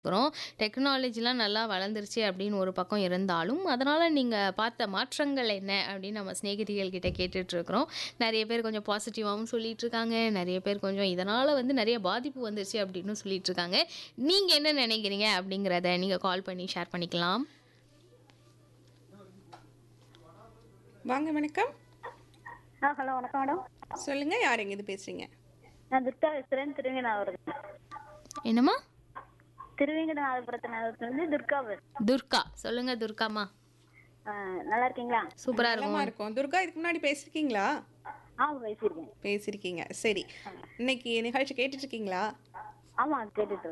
இருக்கிறோம் டெக்னாலஜிலாம் நல்லா வளர்ந்துருச்சு அப்படின்னு ஒரு பக்கம் இருந்தாலும் அதனால் நீங்கள் பார்த்த மாற்றங்கள் என்ன அப்படின்னு நம்ம சிநேகிதிகள் கிட்ட கேட்டுட்ருக்குறோம் நிறைய பேர் கொஞ்சம் பாசிட்டிவாகவும் சொல்லிட்டு இருக்காங்க நிறைய பேர் கொஞ்சம் இதனால் வந்து நிறைய பாதிப்பு வந்துருச்சு அப்படின்னு சொல்லிட்டு இருக்காங்க நீங்கள் என்ன நினைக்கிறீங்க அப்படிங்கிறத நீங்கள் கால் பண்ணி ஷேர் பண்ணிக்கலாம் வாங்க வணக்கம் ஆ ஹலோ வணக்கம் மேடம் சொல்லுங்க யார் எங்க இது பேசுறீங்க நான் துர்கா பேசுகிறேன் திருவேங்கநாதபுரத்து என்னம்மா திருவேங்கநாதபுரத்துலேருந்து துர்கா பேசுறேன். துர்கா சொல்லுங்க துர்காம்மா ஆ, நல்லா இருக்கீங்களா சூப்பராக நலமா இருக்கும் இருக்கும் துர்கா இதுக்கு முன்னாடி பேசிருக்கீங்களா ஆ பேசியிருக்கேன் பேசிருக்கீங்க சரி இன்னைக்கு நிகழ்ச்சி கேட்டுட்டு இருக்கீங்களா ஆமாம் கேட்டுட்டு